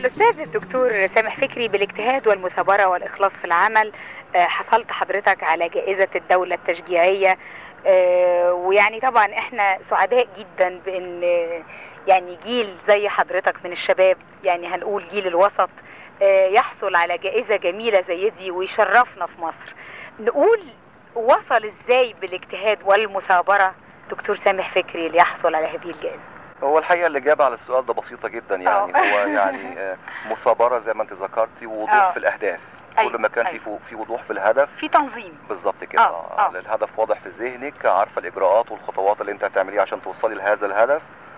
الأستاذ الدكتور سامح فكري بالاجتهاد والمثابرة والإخلاص في العمل آه، حصلت حضرتك على جائزة الدولة التشجيعية آه، ويعني طبعا احنا سعداء جدا بان آه، يعني جيل زي حضرتك من الشباب يعني هنقول جيل الوسط آه، يحصل على جائزة جميلة زي دي ويشرفنا في مصر نقول وصل ازاي بالاجتهاد والمثابرة دكتور سامح فكري ليحصل على هذه الجائزة هو الحقيقه الاجابه على السؤال ده بسيطه جدا يعني آه. هو يعني آه، مثابره زي ما انت ذكرتي ووضوح آه. في الاهداف أيوة، كل ما كان في أيوة. فو- في وضوح في الهدف في تنظيم بالظبط كده آه، آه. آه. الهدف واضح في ذهنك عارفه الاجراءات والخطوات اللي انت هتعمليها عشان توصلي لهذا الهدف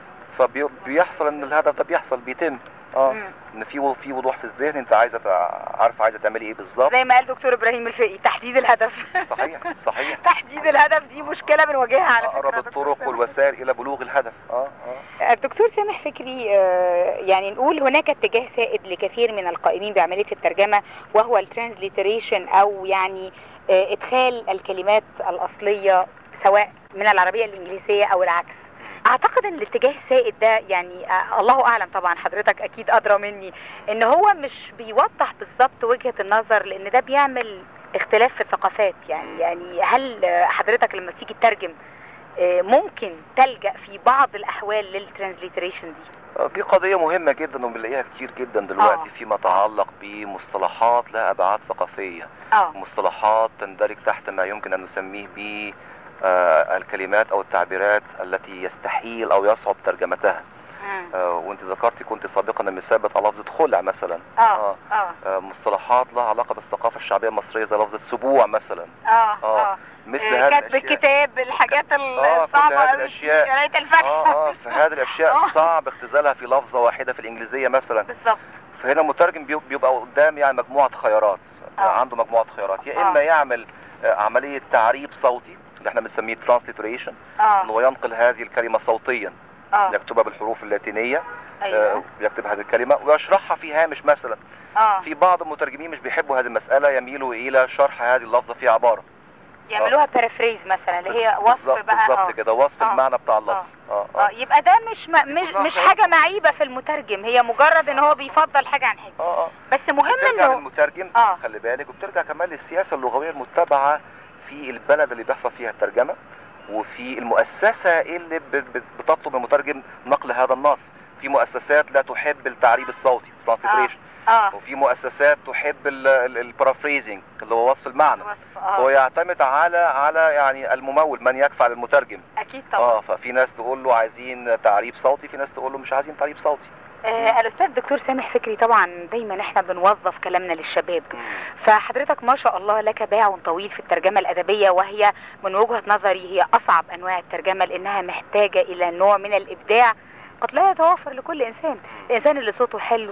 فبيحصل ان الهدف ده بيحصل بيتم اه مم. ان في و- في وضوح في الذهن انت عايزه تع- عارفه عايزه تعملي ايه بالظبط زي ما قال دكتور ابراهيم الفقي تحديد الهدف صحيح صحيح تحديد الهدف دي مشكله بنواجهها على فكره اقرب دكتور الطرق سامح. والوسائل الى بلوغ الهدف اه اه الدكتور سامح فكري آه، يعني نقول هناك اتجاه سائد لكثير من القائمين بعمليه الترجمه وهو الترانزليتريشن او يعني آه، ادخال الكلمات الاصليه سواء من العربيه الانجليزيه او العكس اعتقد ان الاتجاه السائد ده يعني آه، الله اعلم طبعا حضرتك اكيد ادرى مني ان هو مش بيوضح بالظبط وجهه النظر لان ده بيعمل اختلاف في الثقافات يعني يعني هل آه، حضرتك لما تيجي تترجم آه، ممكن تلجأ في بعض الأحوال للترانزليتريشن دي آه، دي قضية مهمة جدا وبنلاقيها كتير جدا دلوقتي آه. فيما يتعلق بمصطلحات لها أبعاد ثقافية اه مصطلحات تندرج تحت ما يمكن أن نسميه ب آه، الكلمات أو التعبيرات التي يستحيل أو يصعب ترجمتها مم. آه، وانت ذكرتي كنت سابقا مثال بتاع لفظة خلع مثلا اه آه. اه آه، مصطلحات لها علاقة بالثقافة الشعبية المصرية زي لفظة سبوع مثلا اه آه. اه مثل آه، هذه كتب الأشياء الكتاب الحاجات آه، كل الصعبة هذه قوي الأشياء. قراية الفاتحة اه اه فهذه الاشياء آه. صعب اختزالها في لفظه واحده في الانجليزيه مثلا بالظبط فهنا المترجم بي- بيبقى قدام يعني مجموعه خيارات آه. عنده مجموعه خيارات يا آه. اما يعمل آه، عمليه تعريب صوتي اللي احنا بنسميه ترانسليتريشن اه انه ينقل هذه الكلمه صوتيا اه يكتبها بالحروف اللاتينيه آه، ايوه يكتب هذه الكلمه ويشرحها في هامش مثلا اه في بعض المترجمين مش بيحبوا هذه المساله يميلوا الى شرح هذه اللفظه في عباره يعملوها بارافريز مثلا اللي هي وصف بالظبط- بقى بالظبط اه كده وصف آه. المعنى بتاع اللفظ اه اه يبقى ده مش ما مش كلها مش خيارات. حاجة معيبة في المترجم هي مجرد ان هو بيفضل حاجة عن حاجة اه اه بس مهم بترجع انه للمترجم آه. خلي بالك وبترجع كمان للسياسه اللغويه المتبعه في البلد اللي بيحصل فيها الترجمه وفي المؤسسه اللي ب- ب- بتطلب من المترجم نقل هذا النص في مؤسسات لا تحب التعريب الصوتي ترانسليتريشن اه وفي مؤسسات تحب البارافريزنج اللي هو وصف المعنى وصف هو اه يعتمد على على يعني الممول من يكفع للمترجم اكيد طبعا اه ففي ناس تقول له عايزين تعريب صوتي في ناس تقول له مش عايزين تعريب صوتي آه الاستاذ دكتور سامح فكري طبعا دايما احنا بنوظف كلامنا للشباب فحضرتك ما شاء الله لك باع طويل في الترجمة الأدبية وهي من وجهة نظري هي أصعب أنواع الترجمة لأنها محتاجة إلى نوع من الإبداع قد لا يتوفر لكل إنسان الإنسان اللي صوته حلو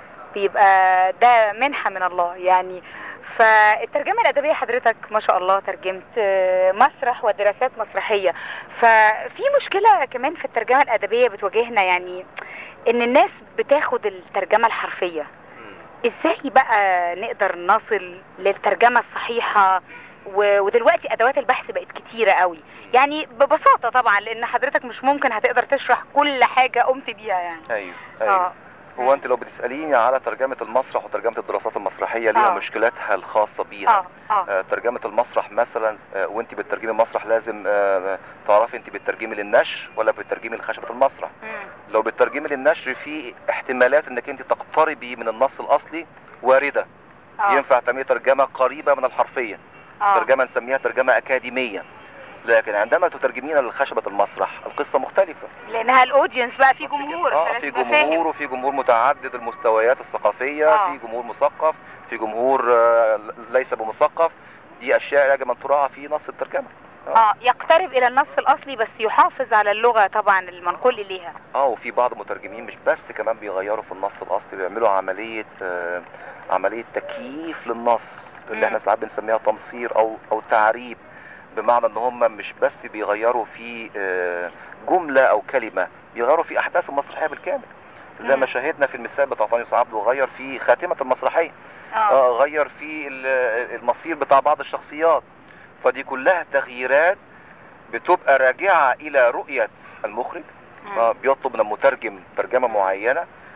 بيبقى ده منحة من الله يعني فالترجمة الأدبية حضرتك ما شاء الله ترجمت آه، مسرح ودراسات مسرحية ففي مشكلة كمان في الترجمة الأدبية بتواجهنا يعني إن الناس بتاخد الترجمة الحرفية ازاي بقى نقدر نصل للترجمة الصحيحة و- ودلوقتي ادوات البحث بقت كتيرة قوي يعني ببساطة طبعا لان حضرتك مش ممكن هتقدر تشرح كل حاجة قمت بيها يعني ايوه ايوه اه هو انت لو بتساليني على ترجمه المسرح وترجمه الدراسات المسرحيه ليها آه. مشكلاتها الخاصه بيها اه اه آه، ترجمة المسرح مثلا آه، وانت بتترجمي المسرح لازم آه، تعرفي انت بتترجمي للنشر ولا بتترجمي لخشبة المسرح مم. لو بتترجمي للنشر في احتمالات انك انت تقتربي من النص الاصلي واردة اه ينفع تعملي ترجمة قريبة من الحرفية اه ترجمة نسميها ترجمة اكاديمية لكن عندما تترجمين لخشبة المسرح القصة مختلفة لانها الاودينس بقى في جمهور اه فلازم في تبقى فاهم. جمهور وفي جمهور متعدد المستويات الثقافية آه. في جمهور مثقف في جمهور آه، ليس بمثقف دي اشياء يجب ان تراعى في نص الترجمة اه يقترب الى النص الاصلي بس يحافظ على اللغة طبعا المنقول اليها اه وفي بعض المترجمين مش بس كمان بيغيروا في النص الاصلي بيعملوا عملية آه عملية تكييف للنص اللي احنا مم. ساعات بنسميها تمصير او او تعريب بمعنى ان هم مش بس بيغيروا في آه جملة او كلمة بيغيروا في احداث المسرحية بالكامل زي ما مم. شاهدنا في المثال بتاع طانيوس عبده غير في خاتمة المسرحية اه اه غير في ال- المصير بتاع بعض الشخصيات فدي كلها تغييرات بتبقى راجعة الى رؤية المخرج مم. آه، بيطلب من المترجم ترجمة معينة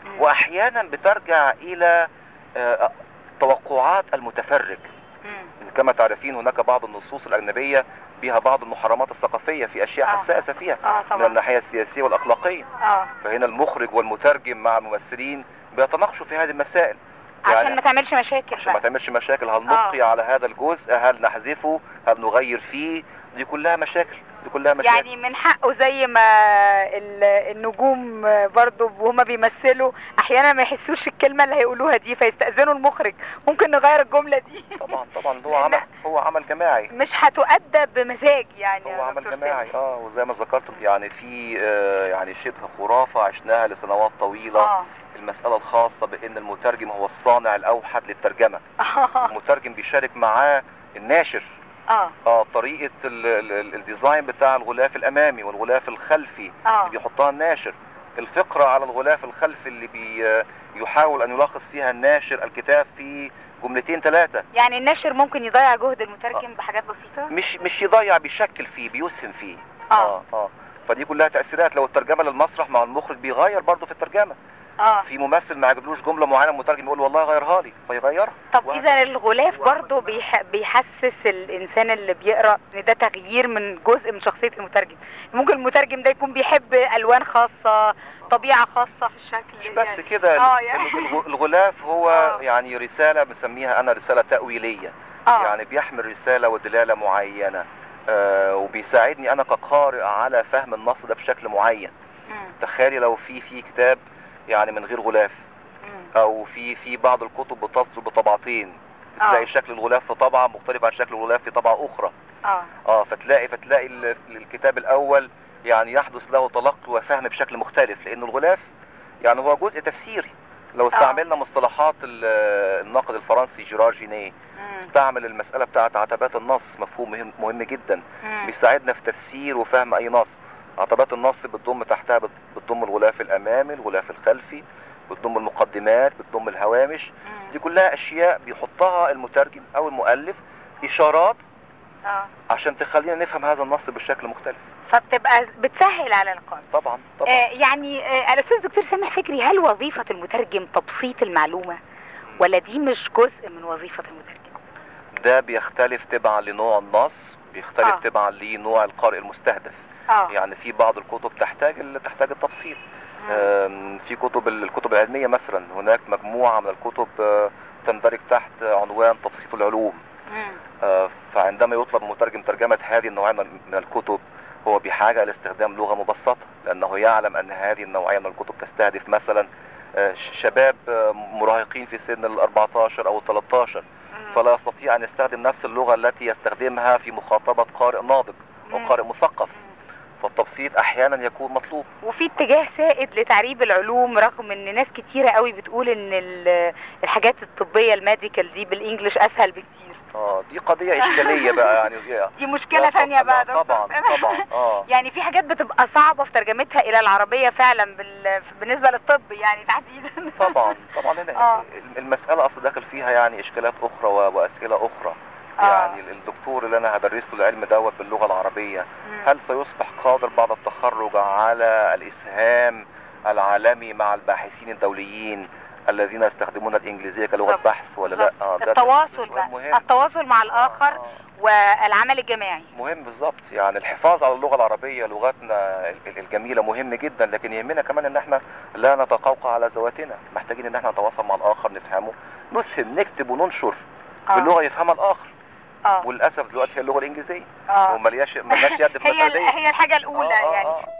مم. واحيانا بترجع الى آه، توقعات المتفرج مم. كما تعرفين هناك بعض النصوص الاجنبيه بها بعض المحرمات الثقافيه في اشياء آه. حساسه فيها اه من طبعا الناحيه السياسيه والاخلاقيه اه فهنا المخرج والمترجم مع الممثلين بيتناقشوا في هذه المسائل عشان ما تعملش مشاكل عشان ما بقى. تعملش مشاكل هل نبقي على هذا الجزء هل نحذفه هل نغير فيه دي كلها مشاكل دي كلها مشاكل يعني من حقه زي ما ال- النجوم برضو وهما بيمثلوا احيانا ما يحسوش الكلمه اللي هيقولوها دي فيستاذنوا المخرج ممكن نغير الجمله دي طبعا طبعا هو عمل هو عمل جماعي مش هتؤدى بمزاج يعني هو يا عمل دكتور جماعي سامي. اه وزي ما ذكرت يعني في آه يعني شبه خرافه عشناها لسنوات طويله اه المساله الخاصه بان المترجم هو الصانع الاوحد للترجمه المترجم بيشارك معاه الناشر اه اه طريقه ال ال ال الديزاين بتاع الغلاف الامامي والغلاف الخلفي اه اللي بيحطها الناشر الفقرة على الغلاف الخلفي اللي بي يحاول ان يلخص فيها الناشر الكتاب في جملتين ثلاثة يعني الناشر ممكن يضيع جهد المترجم بحاجات بسيطه مش مش يضيع بيشكل فيه بيسهم فيه اه اه فدي كلها تأثيرات لو الترجمة للمسرح مع المخرج بيغير برضه في الترجمة اه في ممثل ما عجبلوش جملة معينة المترجم يقول والله غيرها لي فيغيرها طب وهكذا. اذا الغلاف برضو بيح... بيحسس الانسان اللي بيقرا ان ده تغيير من جزء من شخصيه المترجم ممكن المترجم ده يكون بيحب الوان خاصه طبيعه خاصه في الشكل مش بس يعني. كده اه يعني الغ- الغلاف هو آه. يعني رسالة بسميها انا رسالة تأويلية اه يعني بيحمل رسالة ودلالة معينة آه وبيساعدني أنا كقارئ على فهم النص ده بشكل معين مم. تخيلي لو في في كتاب يعني من غير غلاف مم. أو في في بعض الكتب بتصدر بطبعتين آه. تلاقي شكل الغلاف في طبعة مختلف عن شكل الغلاف في طبعة أخرى اه اه فتلاقي فتلاقي ال- الكتاب الأول يعني يحدث له تلقي وفهم بشكل مختلف لأن الغلاف يعني هو جزء تفسيري لو آه. استعملنا مصطلحات ال- الناقد الفرنسي جيرار جينيه مم. استعمل المسألة بتاعت عتبات النص مفهوم مهم, مهم جدا مم. بيساعدنا في تفسير وفهم أي نص عتبات النص بتضم تحتها بت- بتضم الغلاف الأمامي الغلاف الخلفي بتضم المقدمات بتضم الهوامش مم. دي كلها أشياء بيحطها المترجم أو المؤلف إشارات اه عشان تخلينا نفهم هذا النص بشكل مختلف فبتبقى بتسهل على القارئ طبعا طبعا آه يعني آه الاستاذ دكتور سامح فكري هل وظيفه المترجم تبسيط المعلومه ولا دي مش جزء من وظيفه المترجم ده بيختلف تبعا لنوع النص بيختلف آه. تبعا لنوع القارئ المستهدف اه يعني في بعض الكتب تحتاج ال- تحتاج التبسيط مم. آم، في كتب ال- الكتب العلمية مثلا هناك مجموعة من الكتب آه، تندرج تحت عنوان تبسيط العلوم مم. آه، فعندما يطلب مترجم ترجمة هذه النوعية من من الكتب هو بحاجة لاستخدام لغة مبسطة لأنه يعلم أن هذه النوعية من الكتب تستهدف مثلا آه، ش- شباب آه، مراهقين في سن ال 14 أو ال 13 مم. فلا يستطيع أن يستخدم نفس اللغة التي يستخدمها في مخاطبة قارئ ناضج أو مم. قارئ مثقف مم. فالتبسيط أحيانا يكون مطلوب وفي اتجاه سائد لتعريب العلوم رغم ان ناس كتيرة قوي بتقول ان ال- الحاجات الطبية الميديكال دي بالانجلش اسهل بكتير اه دي قضية إشكالية بقى يعني دي- دي مشكلة لا تانية طبعاً، بقى لا دكتور طبعا سامح. طبعا اه يعني في حاجات بتبقى صعبة في ترجمتها الى العربية فعلا بال... بالنسبة للطب يعني تحديدا طبعا طبعا هنا آه. المسألة أصلا داخل فيها يعني إشكالات أخرى و- وأسئلة أخرى آه. يعني الدكتور اللي أنا هدرس له العلم دوت باللغة العربية مم. هل سيصبح قادر بعد التخرج على الإسهام العالمي مع الباحثين الدوليين الذين يستخدمون الإنجليزية كلغة بالظبط. بحث ولا لا؟ آه ده- ده التواصل سؤال بقى مهم. التواصل مع آه، الاخر آه. والعمل الجماعي مهم بالظبط يعني الحفاظ على اللغة العربية لغتنا ال- الجميلة مهم جدا لكن يهمنا كمان ان احنا لا نتقوقع على ذواتنا محتاجين ان احنا نتواصل مع الاخر نفهمه نسهم نكتب وننشر آه. باللغة يفهمها الاخر اه وللاسف دلوقتي هي اللغة الانجليزية اه وملياش ملناش يد في هي المسألة ال- دي هي الحاجة الاولى آه، آه، يعني آه.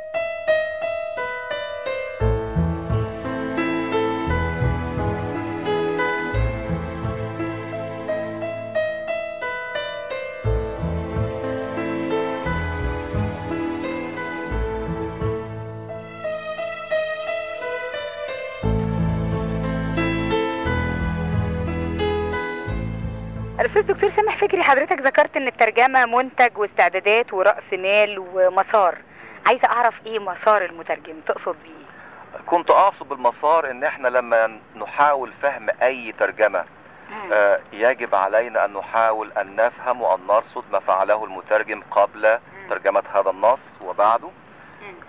الاستاذ دكتور سامح فكري حضرتك ذكرت ان الترجمه منتج واستعدادات وراس مال ومسار عايزه اعرف ايه مسار المترجم تقصد بيه كنت اقصد بالمسار ان احنا لما نحاول فهم اي ترجمة مم. آه، يجب علينا ان نحاول ان نفهم وان نرصد ما فعله المترجم قبل مم. ترجمة هذا النص وبعده مم.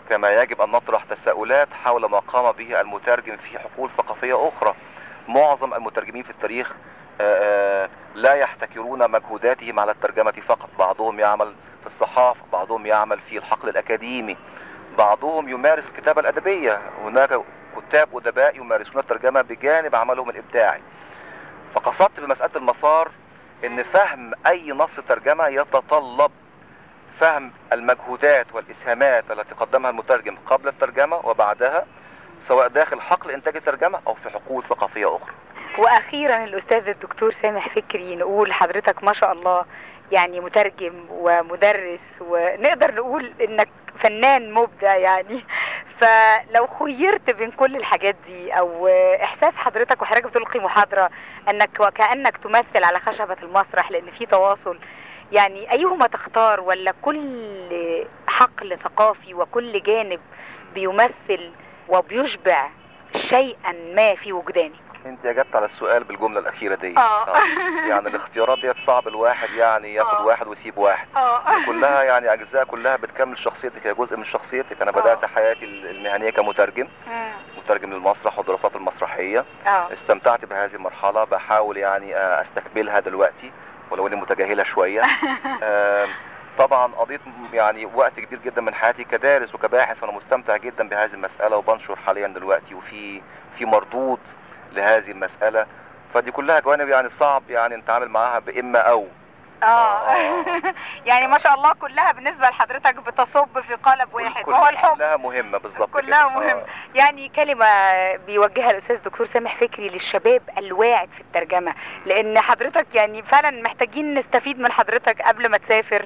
كما يجب ان نطرح تساؤلات حول ما قام به المترجم في حقول ثقافيه اخرى معظم المترجمين في التاريخ آه، آه، لا يحتكرون مجهوداتهم على الترجمه فقط بعضهم يعمل في الصحافه بعضهم يعمل في الحقل الاكاديمي بعضهم يمارس الكتابه الادبيه هناك كتاب ادباء يمارسون الترجمه بجانب عملهم الابداعي فقصدت بمساله المسار ان فهم اي نص ترجمه يتطلب فهم المجهودات والاسهامات التي قدمها المترجم قبل الترجمه وبعدها سواء داخل حقل انتاج الترجمه او في حقول ثقافيه اخرى واخيرا الاستاذ الدكتور سامح فكري نقول حضرتك ما شاء الله يعني مترجم ومدرس ونقدر نقول انك فنان مبدع يعني فلو خيرت بين كل الحاجات دي او احساس حضرتك وحضرتك بتلقي محاضره انك وكانك تمثل على خشبه المسرح لان في تواصل يعني ايهما تختار ولا كل حقل ثقافي وكل جانب بيمثل وبيشبع شيئا ما في وجداني انت اجبت على السؤال بالجمله الاخيره دي اه. يعني الاختيارات ديت صعب الواحد يعني ياخد اه. واحد ويسيب واحد اه كلها يعني اجزاء كلها بتكمل شخصيتك هي جزء من شخصيتك انا اه. بدات حياتي المهنيه كمترجم مم. مترجم للمسرح والدراسات المسرحيه اه استمتعت بهذه المرحله بحاول يعني آه، استكملها دلوقتي ولو اني متجاهلها شويه آم، طبعا قضيت يعني وقت كبير جدا من حياتي كدارس وكباحث وانا مستمتع جدا بهذه المساله وبنشر حاليا دلوقتي وفي في مردود لهذه المساله فدي كلها جوانب يعني صعب يعني نتعامل معاها باما او اه آه. يعني ما شاء الله كلها بالنسبه لحضرتك بتصب في قالب واحد كل- وهو الحب كلها مهمه بالظبط كلها كده. مهمة آه. يعني كلمة بيوجهها الأستاذ دكتور سامح فكري للشباب الواعد في الترجمة لأن حضرتك يعني فعلا محتاجين نستفيد من حضرتك قبل ما تسافر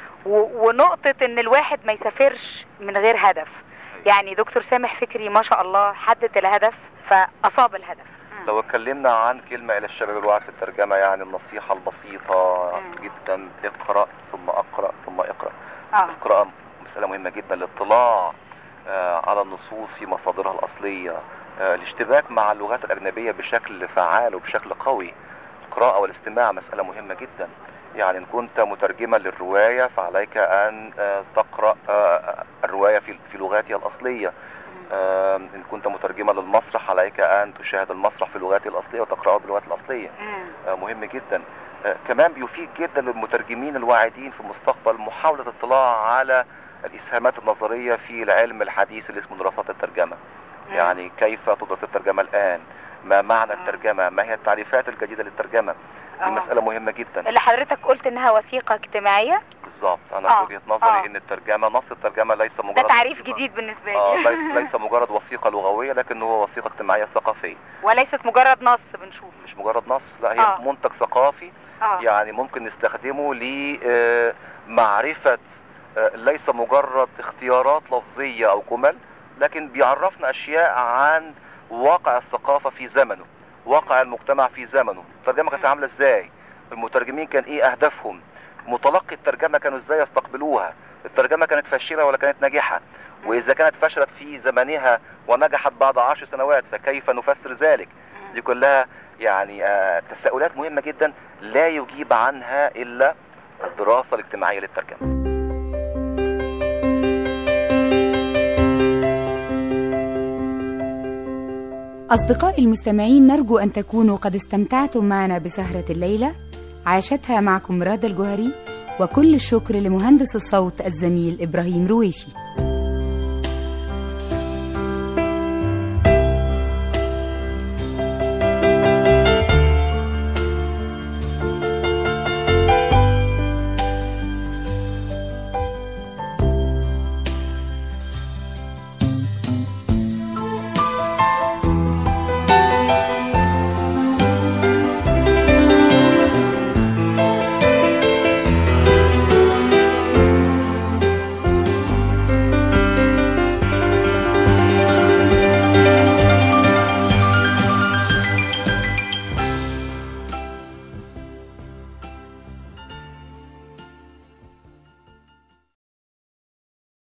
و- ونقطة إن الواحد ما يسافرش من غير هدف يعني دكتور سامح فكري ما شاء الله حدد الهدف فأصاب الهدف لو اتكلمنا عن كلمة إلى الشباب الواعي في الترجمة يعني النصيحة البسيطة مم. جدا اقرأ ثم أقرأ ثم اقرأ اه القراءة مسألة مهمة جدا الاطلاع آه، على النصوص في مصادرها الأصلية آه، الاشتباك مع اللغات الأجنبية بشكل فعال وبشكل قوي القراءة والاستماع مسألة مهمة جدا يعني إن كنت مترجما للرواية فعليك أن آه، تقرأ آه، الرواية في في لغاتها الأصلية آه، إن كنت مترجما للمسرح عليك أن تشاهد المسرح في لغاته الأصلية وتقرأه باللغات الأصلية مم. آه، مهم جدا آه، كمان بيفيد جدا للمترجمين الواعدين في المستقبل محاولة الاطلاع على الإسهامات النظرية في العلم الحديث اللي اسمه دراسات الترجمة مم. يعني كيف تدرس الترجمة الآن ما معنى مم. الترجمة ما هي التعريفات الجديدة للترجمة دي آه. مسألة مهمة جدا اللي حضرتك قلت إنها وثيقة اجتماعية بالظبط أنا آه. في وجهة نظري آه. إن الترجمة نص الترجمة ليس ده مجرد تعريف وثيقة- جديد بالنسبة آه لي ليس ليس مجرد وثيقة لغوية لكن هو وثيقة اجتماعية ثقافية وليست مجرد نص بنشوف مش مجرد نص لا هي آه. منتج ثقافي اه يعني ممكن نستخدمه لمعرفة ليس مجرد اختيارات لفظية أو جمل لكن بيعرفنا أشياء عن واقع الثقافة في زمنه واقع المجتمع في زمنه الترجمة كانت عاملة ازاي المترجمين كان ايه أهدافهم متلقي الترجمة كانوا ازاي يستقبلوها الترجمة كانت فاشلة ولا كانت ناجحة وإذا كانت فشلت في زمنها ونجحت بعد عشر سنوات فكيف نفسر ذلك دي كلها يعني آه، تساؤلات مهمة جدا لا يجيب عنها إلا الدراسة الاجتماعية للترجمة أصدقائي المستمعين نرجو أن تكونوا قد استمتعتم معنا بسهرة الليلة عاشتها معكم رادة الجوهري وكل الشكر لمهندس الصوت الزميل إبراهيم رويشي